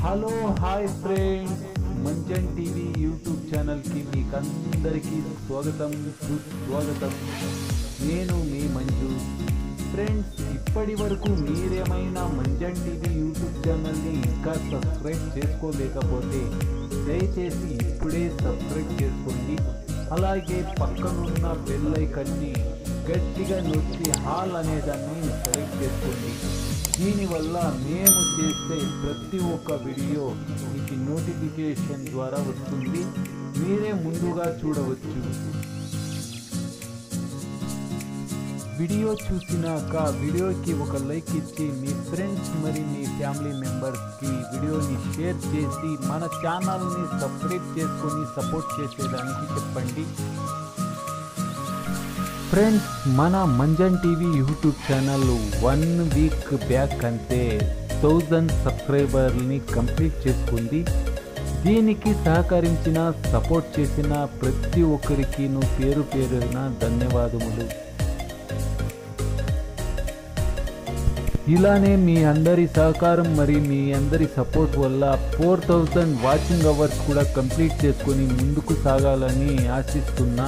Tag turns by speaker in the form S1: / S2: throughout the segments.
S1: hello hi friends మంచన్ TV YouTube ఛానల్కి మీకు అందరికీ స్వాగతం సుస్వాగతం నేను మీ మంజు ఫ్రెండ్స్ ఇప్పటి వరకు మీరేమైనా మంజన్ టీవీ యూట్యూబ్ ఛానల్ని ఇంకా సబ్స్క్రైబ్ చేసుకోలేకపోతే దయచేసి ఇప్పుడే సబ్స్క్రైబ్ చేసుకోండి అలాగే పక్కనున్న బెల్ ఐకన్ని గట్టిగా నొక్కి హాల్ అనేదాన్ని సెలెక్ట్ చేసుకోండి దీనివల్ల మేము చేసే ప్రతి ఒక్క వీడియో మీకు నోటిఫికేషన్ ద్వారా వస్తుంది మీరే ముందుగా చూడవచ్చు వీడియో చూసినాక వీడియోకి ఒక లైక్ ఇచ్చి మీ ఫ్రెండ్స్ మరి మీ ఫ్యామిలీ మెంబర్స్కి వీడియోని షేర్ చేసి మన ఛానల్ని సబ్స్క్రైబ్ చేసుకొని సపోర్ట్ చేసేదానికి చెప్పండి ఫ్రెండ్స్ మన మంజన్ TV YouTube channel one week back అంతే థౌజండ్ సబ్స్క్రైబర్ని కంప్లీట్ చేసుకుంది దీనికి సహకరించిన సపోర్ట్ చేసిన ప్రతి ఒక్కరికి పేరు పేరున ధన్యవాదములు ఇలానే మీ అందరి సహకారం మరి మీ అందరి సపోర్ట్ వల్ల ఫోర్ థౌజండ్ వాచింగ్ అవర్స్ కూడా కంప్లీట్ చేసుకొని ముందుకు సాగాలని ఆశిస్తున్నా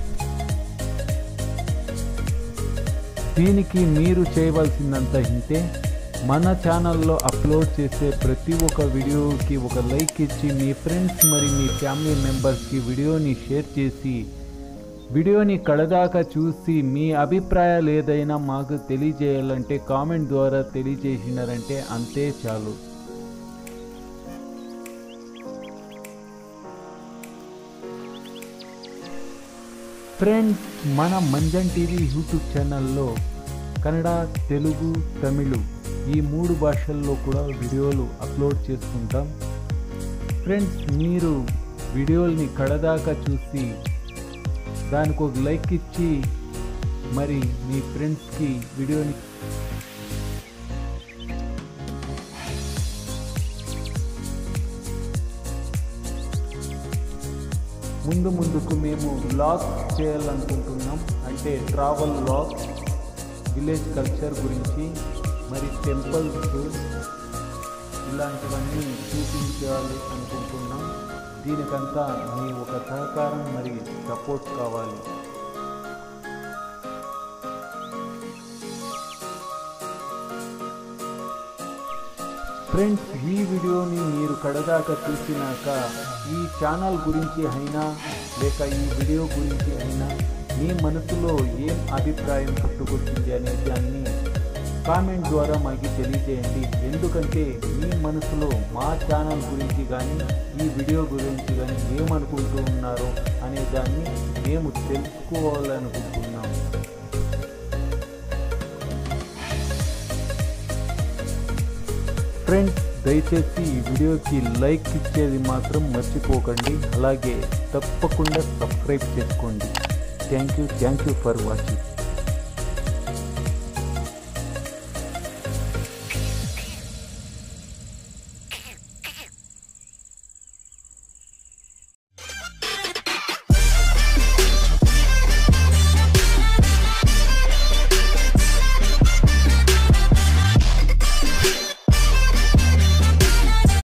S1: దీనికి మీరు చేయవలసిందంత ఇంతే మన ఛానల్లో అప్లోడ్ చేసే ప్రతి ఒక్క వీడియోకి ఒక లైక్ ఇచ్చి మీ ఫ్రెండ్స్ మరి మీ ఫ్యామిలీ మెంబర్స్కి వీడియోని షేర్ చేసి వీడియోని కడదాకా చూసి మీ అభిప్రాయాలు ఏదైనా మాకు తెలియజేయాలంటే కామెంట్ ద్వారా తెలియజేసినారంటే అంతే చాలు ఫ్రెండ్స్ మన మంజన్ టీవీ యూట్యూబ్ ఛానల్లో కన్నడ తెలుగు తమిళ్ ఈ మూడు భాషల్లో కూడా వీడియోలు అప్లోడ్ చేసుకుంటాం ఫ్రెండ్స్ మీరు వీడియోల్ని కడదాకా చూసి దానికి ఒక లైక్ ఇచ్చి మరి మీ ఫ్రెండ్స్కి వీడియోని ముందు ముందుకు మేము వ్లాగ్ చేయాలనుకుంటున్నాం అంటే ట్రావెల్ వ్లాగ్ విలేజ్ కల్చర్ గురించి మరి టెంపుల్స్ ఇలాంటివన్నీ చూపించాలి అనుకుంటున్నాం దీనికంతా మీ ఒక సహకారం మరి సపోర్ట్ కావాలి ఫ్రెండ్స్ ఈ వీడియోని మీరు కడదాకా చూసినాక ఈ ఛానల్ గురించి అయినా లేక ఈ వీడియో గురించి అయినా మీ మనసులో ఏం అభిప్రాయం పుట్టుకొచ్చింది అనే దాన్ని కామెంట్ ద్వారా మాకు తెలియజేయండి ఎందుకంటే మీ మనసులో మా ఛానల్ గురించి కానీ ఈ వీడియో గురించి కానీ ఏమనుకుంటూ ఉన్నారో అనే దాన్ని మేము తెలుసుకోవాలనుకుంటున్నాం ఫ్రెండ్స్ దయచేసి ఈ వీడియోకి లైక్ ఇచ్చేది మాత్రం మర్చిపోకండి అలాగే తప్పకుండా సబ్స్క్రైబ్ చేసుకోండి thank you thank you for watching